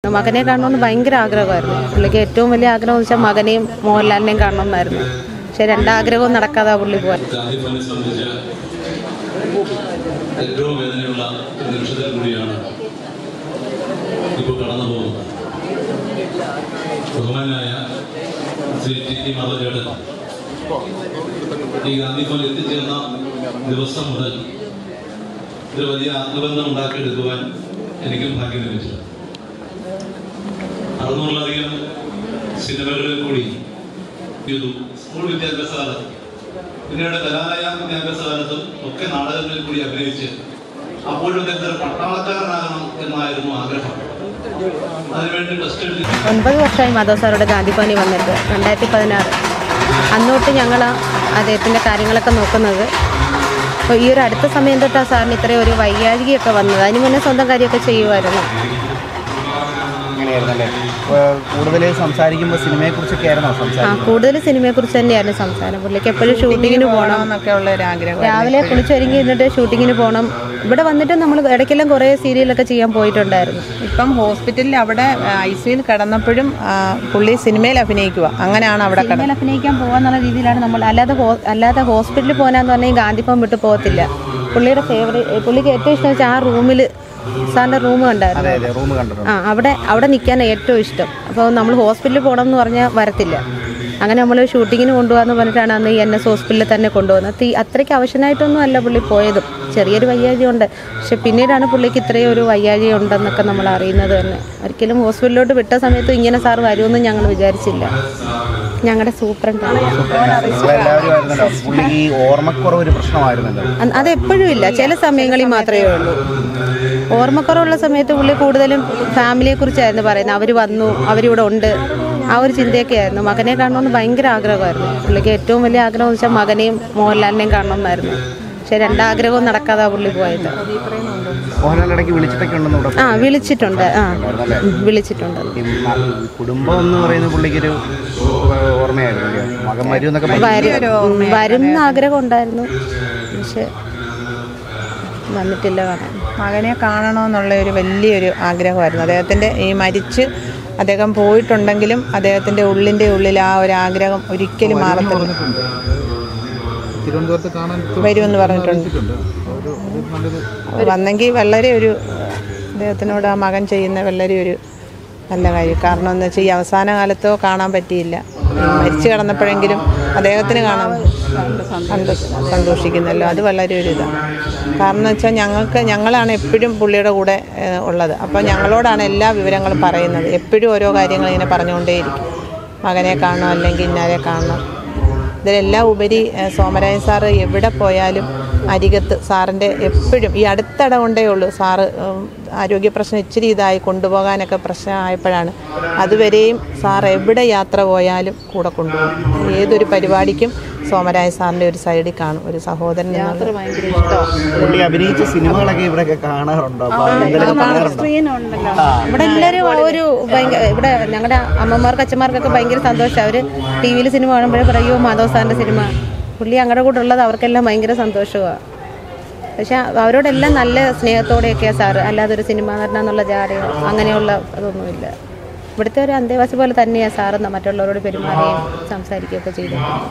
മകനെ കാണണമെന്ന് ഭയങ്കര ആഗ്രഹമായിരുന്നു പുള്ളിക്ക് ഏറ്റവും വലിയ ആഗ്രഹം എന്ന് വെച്ചാൽ മകനെയും മോഹൻലാലിനെയും കാണണമെന്നായിരുന്നു പക്ഷെ രണ്ടാഗ്രഹവും നടക്കാതെ പുള്ളി പോയി ഗാന്ധിഭവനെ സംബന്ധിച്ച് ഏറ്റവും വേദനയുള്ള ഒരു നിമിഷത്തിൽ കൂടിയാണ് ഇപ്പോൾ കടന്നു പോകുന്നത് ബഹുമാനായ ശ്രീ ടി ടി മാധവചേട്ടൻ ഈ ഗാന്ധിഭവൻ എത്തിച്ചേർന്ന ദിവസം മുതൽ ഒരു വലിയ ആത്മബന്ധം ഉണ്ടാക്കിയെടുക്കുവാൻ എനിക്കും ഭാഗ്യം ലഭിച്ചു അറുന്നൂറിലധികം സിനിമകളിൽ കൂടി ചെയ്തു സ്കൂൾ വിദ്യാഭ്യാസ കാലത്ത് പിന്നീട് കലാലയ വിദ്യാഭ്യാസ കാലത്തും ഒക്കെ നാടകങ്ങളിൽ കൂടി അഭിനയിച്ച് അപ്പോഴും അദ്ദേഹത്തിന് പട്ടാളക്കാരനാകണം എന്നായിരുന്നു ആഗ്രഹം അതിനുവേണ്ടി ടെസ്റ്റ് എഴുതി ഒൻപത് വർഷമായി മാധവ് സാറുടെ ഗാന്ധിഭവനി വന്നിട്ട് രണ്ടായിരത്തി പതിനാറ് അന്നോട്ട് ഞങ്ങൾ അദ്ദേഹത്തിൻ്റെ കാര്യങ്ങളൊക്കെ നോക്കുന്നത് അപ്പോൾ ഈ ഒരു അടുത്ത സമയം തൊട്ടാണ് സാറിന് ഇത്രയും ഒരു വൈകാരികയൊക്കെ വന്നത് അതിന് മുന്നേ സ്വന്തം കാര്യമൊക്കെ ചെയ്യുമായിരുന്നു അങ്ങനെയായിരുന്നു അല്ലേ കൂടുതൽ സംസാരിക്കുമ്പോൾ സിനിമയെക്കുറിച്ചൊക്കെ ആയിരുന്നോ ആ സംസാരിക്കുന്നത് കൂടുതൽ സിനിമയെക്കുറിച്ച് തന്നെയായിരുന്നു സംസാരം പുള്ളിക്ക് എപ്പോഴും ഷൂട്ടിങ്ങിന് പോകണം എന്നൊക്കെ ഉള്ള ഒരു ആഗ്രഹം രാവിലെ കുളിച്ചൊരുങ്ങി ഇരുന്നിട്ട് ഷൂട്ടിങ്ങിന് പോകണം ഇവിടെ വന്നിട്ട് നമ്മൾ ഇടയ്ക്കെല്ലാം കുറേ സീരിയലൊക്കെ ചെയ്യാൻ പോയിട്ടുണ്ടായിരുന്നു ഇപ്പം ഹോസ്പിറ്റലിൽ അവിടെ ഐ സിയിൽ കിടന്നപ്പോഴും ആ, പുള്ളി സിനിമയിൽ അഭിനയിക്കുക അങ്ങനെയാണ് അവിടെ കിടന്നത് സിനിമയിൽ അഭിനയിക്കാൻ പോകാന്നുള്ള രീതിയിലാണ് നമ്മൾ അല്ലാതെ ഹോ- അല്ലാതെ ഹോസ്പിറ്റലിൽ പോകാനെന്ന് പറഞ്ഞാൽ ഈ ഗാന്ധിഭവൻ വിട്ട് പോകത്തില്ല പുള്ളിയുടെ ഫേവറേറ്റ് പുള്ളിക്ക് ഏറ്റവും ഇഷ്ടം വെച്ചാൽ ആ റൂമിൽ സാറിൻ്റെ റൂം കണ്ടായിരുന്നു അതെ അതെ റൂം കണ്ടിട്ടുണ്ട് ആ അവിടെ അവിടെ നിൽക്കാൻ ഏറ്റവും ഇഷ്ടം അപ്പോൾ നമ്മൾ ഹോസ്പിറ്റലിൽ പോകണം എന്ന് പറഞ്ഞാൽ വരത്തില്ല അങ്ങനെ നമ്മൾ ഷൂട്ടിങ്ങിന് കൊണ്ടുപോകാന്ന് പറഞ്ഞിട്ടാണ് അന്ന് ഈ എൻ എസ് ഹോസ്പിറ്റലിൽ തന്നെ കൊണ്ടുപോകുന്നത് തീ അത്രയ്ക്ക് അവശനായിട്ടൊന്നും അല്ല പുള്ളി പോയതും ചെറിയൊരു വയ്യാഴ്ച ഉണ്ട് പക്ഷെ പിന്നീടാണ് പുള്ളിക്ക് ഇത്രയും ഒരു വയ്യാഴ്ച ഉണ്ടെന്നൊക്കെ നമ്മൾ അറിയുന്നത് തന്നെ ഒരിക്കലും ഹോസ്പിറ്റലിലോട്ട് വിട്ട സമയത്ത് ഇങ്ങനെ സാർ വരുമെന്ന് ഞങ്ങൾ വിചാരിച്ചില്ല ഞങ്ങളുടെ സൂപ്രണ്ടാണ് നിങ്ങളെല്ലാവരും ആയിരുന്നല്ലോ പുള്ളിക്ക് ഈ ഓർമ്മക്കുറവ് ഒരു പ്രശ്നമായിരുന്നല്ലോ അ- അത് എപ്പോഴും ഇല്ല ചില സമയങ്ങളിൽ മാത്രമേ ഉള്ളൂ ഓർമ്മക്കുറവുള്ള സമയത്ത് പുള്ളി കൂടുതലും ഫാമിലിയെ കുറിച്ചായിരുന്നു പറയുന്നത് അവർ വന്നു അവരിവിടെ ഉണ്ട് ആ ഒരു ചിന്തയൊക്കെ ആയിരുന്നു മകനെ കാണണമെന്ന് ഭയങ്കര ആഗ്രഹമായിരുന്നു പുള്ളിക്ക് ഏറ്റവും വലിയ ആഗ്രഹം എന്ന് വെച്ചാൽ മകനെയും മോഹൻലാലിനെയും കാണണമെന്നായിരുന്നു പക്ഷെ രണ്ടാഗ്രഹവും നടക്കാതെ പുള്ളി പോയത് മോഹൻലാൽ ഇടയ്ക്ക് വിളിച്ചിട്ടൊക്കെ ഉണ്ടെന്ന് ഇവിടെ ആ വിളിച്ചിട്ടുണ്ട് ആ ഉം, വിളിച്ചിട്ടുണ്ട് ഈ മ- കുടുംബം എന്ന് പറയുന്ന പുള്ളിക്കൊരു ഓർമ്മയായിരുന്നു അല്ലേ? മകൻ വരും എന്നൊക്കെ പറഞ്ഞു. വരും ഉം, വരും എന്ന് ആഗ്രഹം ഉണ്ടായിരുന്നു പക്ഷെ വന്നിട്ടില്ല കാണാൻ മകനെ കാണണമെന്നുള്ള ഒരു വലിയൊരു ആഗ്രഹമായിരുന്നു അദ്ദേഹത്തിൻ്റെ ഈ മരിച്ച് അദ്ദേഹം പോയിട്ടുണ്ടെങ്കിലും അദ്ദേഹത്തിൻ്റെ ഉള്ളിൻ്റെ ഉള്ളിൽ ആ ഒരു ആഗ്രഹം ഒരിക്കലും മാറത്തില്ല തിരുവനന്തപുരത്ത് കാണാൻ വരുമെന്ന് പറഞ്ഞിട്ടുണ്ട് ഒരു ഒരു നല്ലൊരു വന്നെങ്കിൽ വളരെ ഒരു അദ്ദേഹത്തിനോട് ആ മകൻ ചെയ്യുന്ന വളരെ ഒരു നല്ല കാര്യം കാരണം എന്ന് വെച്ചാൽ ഈ അവസാന കാലത്തോ കാണാൻ പറ്റിയില്ല മരിച്ചു കിടന്നപ്പോഴെങ്കിലും അദ്ദേഹത്തിന് കാണാൻ കണ്ട് സന്തോഷിക്കുന്നല്ലോ അത് വളരെ ഒരു ഇതാണ് കാരണം എന്ന് വെച്ചാൽ ഞങ്ങൾക്ക് ഞങ്ങളാണ് എപ്പോഴും പുള്ളിയുടെ കൂടെ ഏഹ്, ഉള്ളത് അപ്പോൾ ഞങ്ങളോടാണ് എല്ലാ വിവരങ്ങളും പറയുന്നത് എപ്പോഴും ഓരോ കാര്യങ്ങൾ ഇങ്ങനെ പറഞ്ഞുകൊണ്ടേയിരിക്കും മകനെ കാണണം അല്ലെങ്കിൽ ഇന്നാരെ കാണണം ഇതിലെല്ലാം ഉപരി ഏഹ്, സോമരാജൻ സാറ് എവിടെ പോയാലും അരികത്ത് സാറിൻ്റെ എപ്പോഴും ഈ അടുത്തിട കൊണ്ടേ ഉള്ളൂ സാറ് ഉം, ആരോഗ്യ പ്രശ്നം ഇച്ചിരി ഇതായി കൊണ്ടുപോകാനൊക്കെ പ്രശ്നമായപ്പോഴാണ് അതുവരെയും സാർ എവിടെ യാത്ര പോയാലും കൂടെ കൊണ്ടുപോകും ഏതൊരു പരിപാടിക്കും സോമരാജൻ സാറിൻ്റെ ഒരു സൈഡിൽ കാണും ഒരു സഹോദരൻ എന്നുള്ള ഭയങ്കര ഇഷ്ടമാണ് പുള്ളി അഭിനയിച്ച സിനിമകളൊക്കെ ഇവിടെയൊക്കെ കാണാറുണ്ടോ അപ്പൊ എന്തെങ്കിലും കാണാറുണ്ടോ ഇവിടെ എല്ലാവരും ഒരു ഭയങ്കര ഇവിടെ ഞങ്ങളുടെ അമ്മമാർക്ക് അച്ഛന്മാർക്കൊക്കെ ഭയങ്കര സന്തോഷം അവർ ടി വിയിൽ സിനിമ കാണുമ്പോഴേ പറയോ മാധവ് സാറിൻ്റെ സിനിമ പുള്ളി ഞങ്ങളുടെ കൂടെ ഉള്ളത് അവർക്കെല്ലാം ഭയങ്കര സന്തോഷമാണ് പക്ഷെ അവരോടെല്ലാം നല്ല സ്നേഹത്തോടെയൊക്കെയാണ് സാറ് അല്ലാതെ ഒരു സിനിമ നടന എന്നുള്ള ജാടയോ അങ്ങനെയുള്ള അതൊന്നുമില്ല ഇവിടുത്തെ ഒരു അന്തേവാസി പോലെ തന്നെയാണ് സാറ് മറ്റുള്ളവരോട് പെരുമാറുകയും സംസാരിക്കുകയൊക്കെ ചെയ്തത്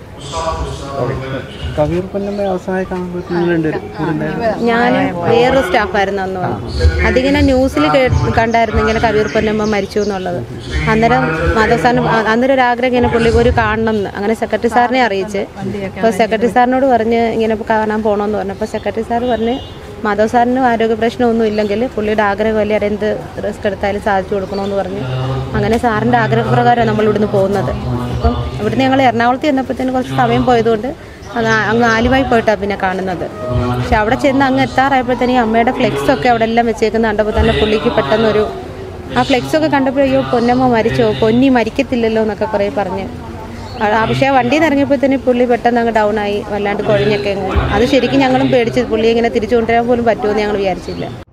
കവിയൂർ പൊന്നമ്മ അവസാനമായി കാണുമ്പോൾ നിങ്ങളുണ്ട് ഞാൻ വേറൊരു സ്റ്റാഫായിരുന്നു അന്ന് അതിങ്ങനെ ന്യൂസിൽ കണ്ടായിരുന്നു ഇങ്ങനെ കവിയൂർ പൊന്നമ്മ മരിച്ചു എന്നുള്ളത് അന്നേരം മാധവ് സാറിന് അ- അന്നേരം ഒരു ആഗ്രഹം ഇങ്ങനെ പുള്ളി ഒരു കാണണം എന്ന് അങ്ങനെ സെക്രട്ടറി സാറിനെ അറിയിച്ച് അപ്പോൾ സെക്രട്ടറി സാറിനോട് പറഞ്ഞ് ഇങ്ങനെ കാണാൻ പോകണമെന്ന് പറഞ്ഞു അപ്പോൾ സെക്രട്ടറി സാർ പറഞ്ഞ് മാധവ് സാറിന് ആരോഗ്യ പ്രശ്നമൊന്നും ഇല്ലെങ്കിൽ പുള്ളിയുടെ ആഗ്രഹമല്ലേ അവിടെ എന്ത് റിസ്ക് എടുത്താലും സാധിച്ചു കൊടുക്കണമെന്ന് പറഞ്ഞു അങ്ങനെ സാറിൻ്റെ ആഗ്രഹപ്രകാരമാണ് നമ്മൾ ഇവിടുന്ന് പോകുന്നത് അപ്പം ഇവിടുന്ന് ഞങ്ങൾ എറണാകുളത്ത് ചെന്നപ്പോഴത്തേന് കുറച്ച് സമയം പോയതുകൊണ്ട് അങ്ങ് ആ- അങ്ങ് ആലുവായി പോയിട്ടാണ് പിന്നെ കാണുന്നത് പക്ഷെ അവിടെ ചെന്ന് അങ്ങ് എത്താറായപ്പോഴത്തേനും അമ്മയുടെ ഫ്ലെക്സ് ഒക്കെ അവിടെ എല്ലാം വെച്ചേക്കുന്ന കണ്ടപ്പോൾ തന്നെ പുള്ളിക്ക് പെട്ടെന്നൊരു ആ ഫ്ലെക്സ് ഒക്കെ കണ്ടപ്പോൾ അയ്യോ പൊന്നമ്മ മരിച്ചോ പൊന്നി മരിക്കത്തില്ലല്ലോ എന്നൊക്കെ കുറേ പറഞ്ഞ് ആ ആ പക്ഷേ ആ വണ്ടിയിൽ നിന്ന് ഇറങ്ങിയപ്പോഴത്തേനും പുള്ളി പെട്ടെന്ന് അങ്ങ് ഡൗൺ ആയി വല്ലാണ്ട് കുഴഞ്ഞൊക്കെ അങ്ങ് അത് ശരിക്കും ഞങ്ങളും പേടിച്ച് പുള്ളിയെ ഇങ്ങനെ തിരിച്ചു കൊണ്ടുവരാൻ പോലും പറ്റുമെന്ന് ഞങ്ങൾ വിചാരിച്ചില്ല